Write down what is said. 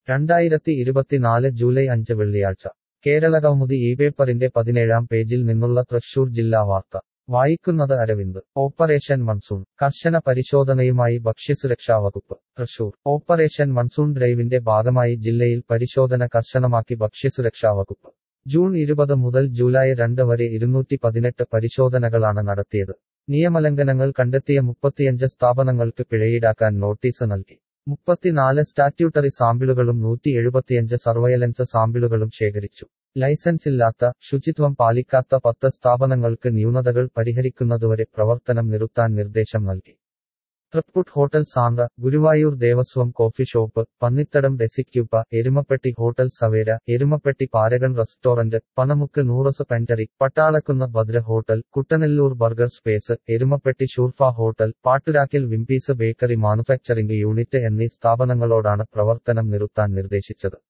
രണ്ടായിരത്തി ഇരുപത്തിനാല് ജൂലൈ അഞ്ച് വെള്ളിയാഴ്ച കേരളകൗമുദി ഈ പേപ്പറിന്റെ പതിനേഴാം പേജിൽ നിന്നുള്ള തൃശൂർ ജില്ലാ വാർത്ത വായിക്കുന്നത് അരവിന്ദ് ഓപ്പറേഷൻ മൺസൂൺ കർശന പരിശോധനയുമായി ഭക്ഷ്യസുരക്ഷാ വകുപ്പ് തൃശൂർ ഓപ്പറേഷൻ മൺസൂൺ ഡ്രൈവിന്റെ ഭാഗമായി ജില്ലയിൽ പരിശോധന കർശനമാക്കി ഭക്ഷ്യസുരക്ഷാ വകുപ്പ് ജൂൺ ഇരുപത് മുതൽ ജൂലൈ രണ്ട് വരെ ഇരുന്നൂറ്റി പതിനെട്ട് പരിശോധനകളാണ് നടത്തിയത് നിയമലംഘനങ്ങൾ കണ്ടെത്തിയ മുപ്പത്തിയഞ്ച് സ്ഥാപനങ്ങൾക്ക് പിഴയീടാക്കാൻ നോട്ടീസ് നൽകി മുപ്പത്തിനാല് സ്റ്റാറ്റ്യൂട്ടറി സാമ്പിളുകളും നൂറ്റി എഴുപത്തിയഞ്ച് സർവയലൻസ് സാമ്പിളുകളും ശേഖരിച്ചു ലൈസൻസില്ലാത്ത ശുചിത്വം പാലിക്കാത്ത പത്ത് സ്ഥാപനങ്ങൾക്ക് ന്യൂനതകൾ പരിഹരിക്കുന്നതുവരെ പ്രവർത്തനം നിർത്താൻ നിർദ്ദേശം നൽകി തൃപ്പുട്ട് hotel Sandra Guruvayur Devaswom coffee shop Pannithadam ഡെസിക്യൂപ്പ Erumapetty hotel Savera Erumapetty Paragon restaurant Panamukku Nooras pantry പട്ടാളക്കുന്ന Bhadra hotel Kuttanellur burger space Erumapetty ഷൂർഫ ഹോട്ടൽ പാട്ടുരാക്കിൽ വിംപീസ് ബേക്കറി മാനുഫാക്ചറിംഗ് യൂണിറ്റ് എന്നീ സ്ഥാപനങ്ങളോടാണ് പ്രവർത്തനം നിർത്താൻ നിർദ്ദേശിച്ചത്